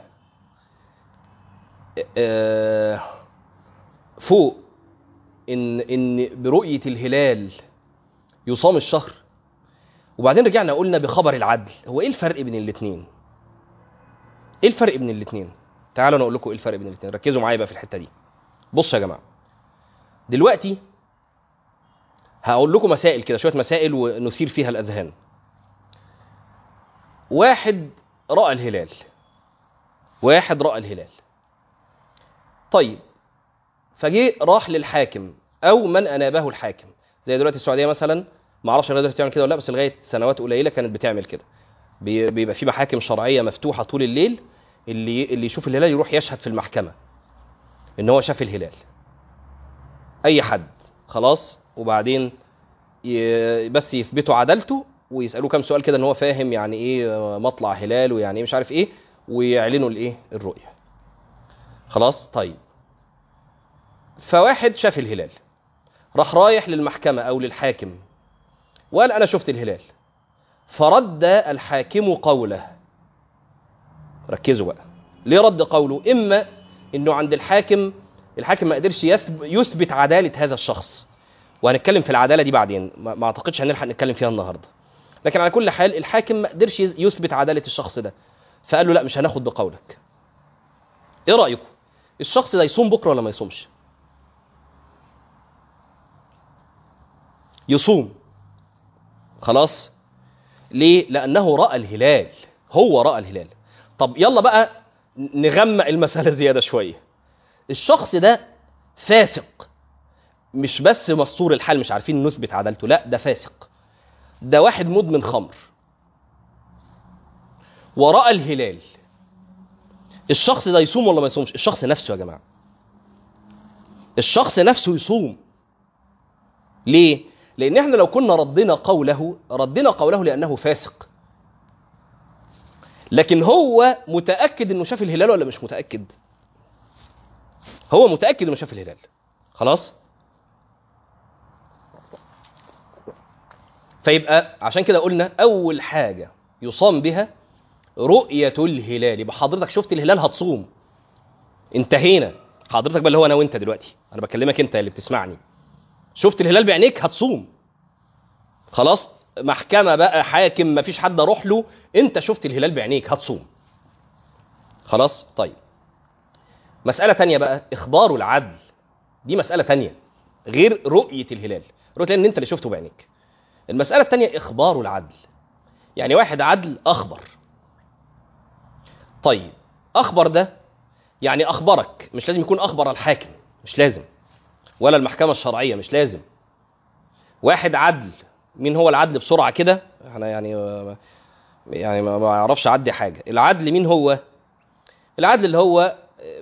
آه، فوق ان ان برؤيه الهلال يصام الشهر وبعدين رجعنا قلنا بخبر العدل هو ايه الفرق بين الاثنين ايه الفرق بين الاثنين تعالوا انا اقول لكم ايه الفرق بين الاثنين ركزوا معايا بقى في الحته دي بصوا يا جماعه دلوقتي هقول لكم مسائل كده شويه مسائل ونثير فيها الاذهان واحد راى الهلال واحد راى الهلال طيب فجه راح للحاكم او من انابه الحاكم زي دلوقتي السعوديه مثلا ما اعرفش لغايه دلوقتي بتعمل كده ولا لا بس لغايه سنوات قليله كانت بتعمل كده بي- بيبقى في محاكم شرعيه مفتوحه طول الليل اللي اللي يشوف الهلال يروح يشهد في المحكمه ان هو شاف الهلال اي حد خلاص وبعدين ي- بس يثبتوا عدالته ويسالوه كام سؤال كده ان هو فاهم يعني ايه مطلع هلال ويعني ايه مش عارف ايه ويعلنوا الايه الرؤيه خلاص طيب فواحد شاف الهلال راح رايح للمحكمه او للحاكم وقال انا شفت الهلال فرد الحاكم قوله ركزوا بقى ليه رد قوله اما انه عند الحاكم الحاكم ما قدرش يثب- يثبت عداله هذا الشخص وهنتكلم في العداله دي بعدين ما ما اعتقدش هنلحق نتكلم فيها النهارده لكن على كل حال الحاكم ما قدرش يز- يثبت عداله الشخص ده فقال له لا مش هناخد بقولك ايه رايكم الشخص ده يصوم بكره ولا ما يصومش يصوم خلاص ليه لانه راى الهلال هو راى الهلال طب يلا بقى نغمق المساله زياده شويه الشخص ده فاسق مش بس مستور الحال مش عارفين نثبت عدالته لا ده فاسق ده واحد مدمن خمر وراى الهلال الشخص ده يصوم ولا ما يصومش الشخص نفسه يا جماعه الشخص نفسه يصوم ليه لان احنا لو كنا ردنا قوله ردنا قوله لانه فاسق لكن هو متاكد انه شاف الهلال ولا مش متاكد هو متاكد انه شاف الهلال خلاص فيبقى عشان كده قلنا اول حاجه يصام بها رؤيه الهلال يبقى حضرتك شفت الهلال هتصوم انتهينا حضرتك بقى اللي هو انا وانت دلوقتي انا بكلمك انت اللي بتسمعني شفت الهلال بعينيك هتصوم خلاص محكمه بقى حاكم مفيش حد اروح له انت شفت الهلال بعينيك هتصوم خلاص طيب مساله تانية بقى اخبار العدل دي مساله تانية غير رؤيه الهلال رؤيه الهلال ان انت اللي شفته بعينيك المساله التانية اخبار العدل يعني واحد عدل اخبر طيب اخبر ده يعني اخبرك مش لازم يكون اخبر الحاكم مش لازم ولا المحكمة الشرعية مش لازم واحد عدل مين هو العدل بسرعة كده احنا يعني يعني ما بعرفش اعدي حاجة العدل مين هو العدل اللي هو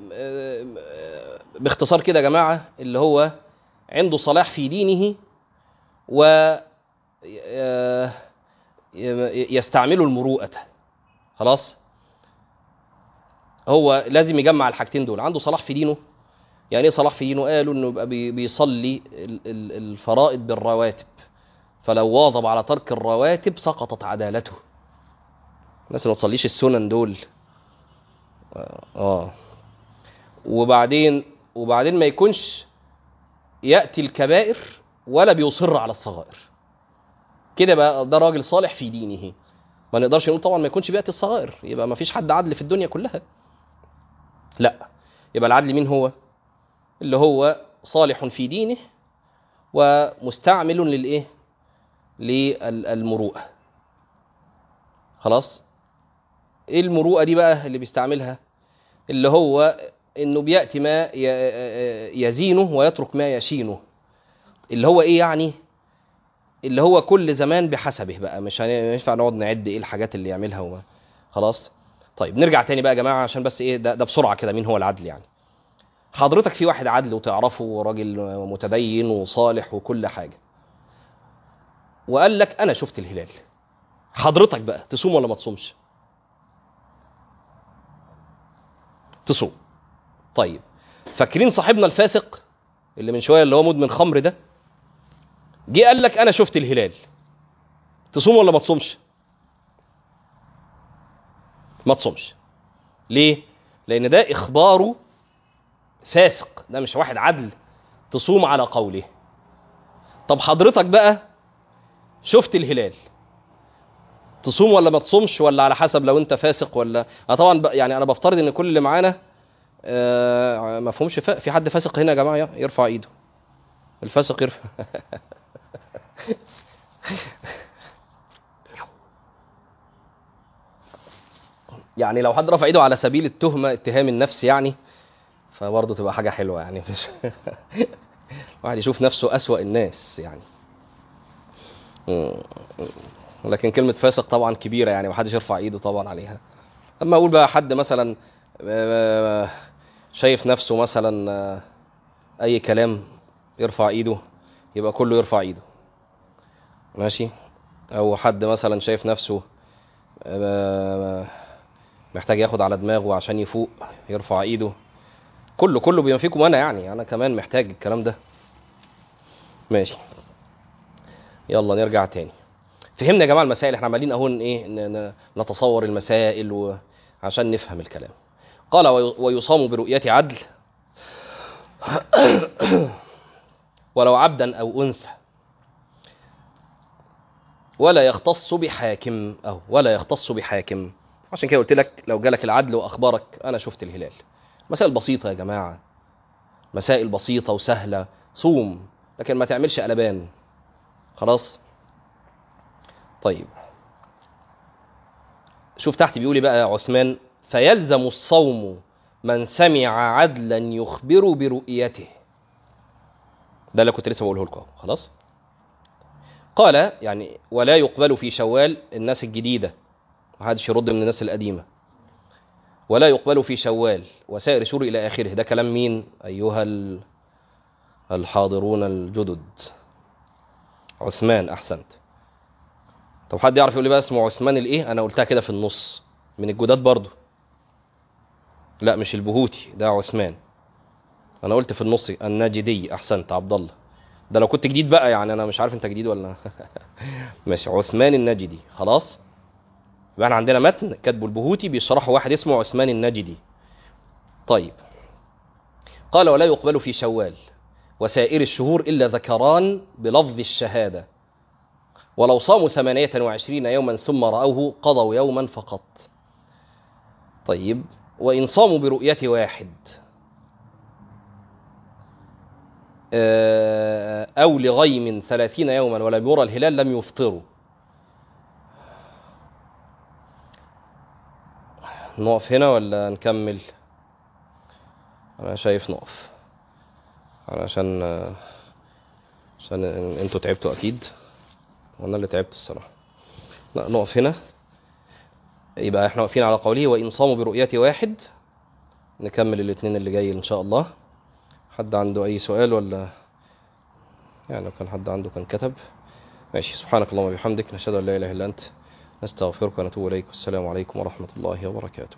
باختصار كده يا جماعة اللي هو عنده صلاح في دينه و يستعمل المروءة خلاص هو لازم يجمع الحاجتين دول عنده صلاح في دينه يعني ايه صلاح في دينه قالوا انه يبقى بي- بيصلي ال- ال- الفرائض بالرواتب فلو واظب على ترك الرواتب سقطت عدالته الناس اللي ما تصليش السنن دول اه وبعدين وبعدين ما يكونش ياتي الكبائر ولا بيصر على الصغائر كده بقى ده راجل صالح في دينه ما نقدرش نقول طبعا ما يكونش بيأتي الصغائر يبقى ما فيش حد عدل في الدنيا كلها لا يبقى العدل مين هو اللي هو صالح في دينه ومستعمل للايه للمروءه خلاص ايه المروءه دي بقى اللي بيستعملها اللي هو انه بياتي ما ي- يزينه ويترك ما يشينه اللي هو ايه يعني اللي هو كل زمان بحسبه بقى مش هن- مش هينفع نقعد نعد ايه الحاجات اللي يعملها وما خلاص طيب نرجع تاني بقى يا جماعه عشان بس ايه ده, ده بسرعه كده مين هو العدل يعني حضرتك في واحد عدل وتعرفه وراجل متدين وصالح وكل حاجه وقال لك انا شفت الهلال حضرتك بقى تصوم ولا ما تصومش تصوم طيب فاكرين صاحبنا الفاسق اللي من شويه اللي هو مدمن خمر ده جه قال لك انا شفت الهلال تصوم ولا ما تصومش ما تصومش ليه لان ده اخباره فاسق ده مش واحد عدل تصوم على قوله طب حضرتك بقى شفت الهلال تصوم ولا ما تصومش ولا على حسب لو انت فاسق ولا أنا طبعا ب... يعني انا بفترض ان كل اللي معانا آه ما فهمش ف... في حد فاسق هنا يا جماعه يرفع ايده الفاسق يرفع يعني لو حد رفع ايده على سبيل التهمه اتهام النفس يعني فبرضه تبقى حاجه حلوه يعني مش واحد يشوف نفسه اسوأ الناس يعني لكن كلمة فاسق طبعا كبيرة يعني محدش يرفع ايده طبعا عليها اما اقول بقى حد مثلا آه، شايف نفسه مثلا آه، اي كلام يرفع ايده يبقى كله يرفع ايده ماشي او حد مثلا شايف نفسه آه، محتاج ياخد على دماغه عشان يفوق يرفع ايده كله كله بما فيكم انا يعني انا كمان محتاج الكلام ده ماشي يلا نرجع تاني فهمنا يا جماعه المسائل احنا عمالين اهو ايه ن- ن- نتصور المسائل و... عشان نفهم الكلام قال وي- ويصام برؤية عدل ولو عبدا او انثى ولا يختص بحاكم او ولا يختص بحاكم عشان كده قلت لك لو جالك العدل واخبارك انا شفت الهلال مسائل بسيطه يا جماعه مسائل بسيطه وسهله صوم لكن ما تعملش قلبان خلاص طيب شوف تحت بيقول إيه بقى يا عثمان فيلزم الصوم من سمع عدلا يخبر برؤيته ده اللي كنت لسه بقوله لكم أهو، خلاص قال يعني ولا يقبل في شوال الناس الجديده محدش يرد من الناس القديمه ولا يقبل في شوال وسائر شهور الى اخره ده كلام مين ايها ال- الحاضرون الجدد عثمان احسنت طب حد يعرف يقول لي بقى اسمه عثمان الايه انا قلتها كده في النص من الجداد برضو لا مش البهوتي ده عثمان انا قلت في النص الناجدي احسنت عبد الله ده لو كنت جديد بقى يعني انا مش عارف انت جديد ولا ماشي عثمان الناجدي خلاص يبقى احنا عندنا متن كاتبه البهوتي بيشرحه واحد اسمه عثمان الناجدي طيب قال ولا يقبل في شوال وسائر الشهور إلا ذكران بلفظ الشهادة ولو صاموا ثمانية وعشرين يوما ثم رأوه قضوا يوما فقط طيب وإن صاموا برؤية واحد آه، أو لغيم ثلاثين يوما ولم يرى الهلال لم يفطروا نقف هنا ولا نكمل أنا شايف نقف علشان آه، عشان انتوا تعبتوا أكيد وانا اللي تعبت الصراحه لا نقف هنا يبقى احنا واقفين على قوله وان صاموا برؤية واحد نكمل الاثنين اللي جاي ان شاء الله حد عنده اي سؤال ولا يعني لو كان حد عنده كان كتب ماشي سبحانك اللهم وبحمدك نشهد ان لا اله الا انت نستغفرك ونتوب اليك والسلام عليكم ورحمه الله وبركاته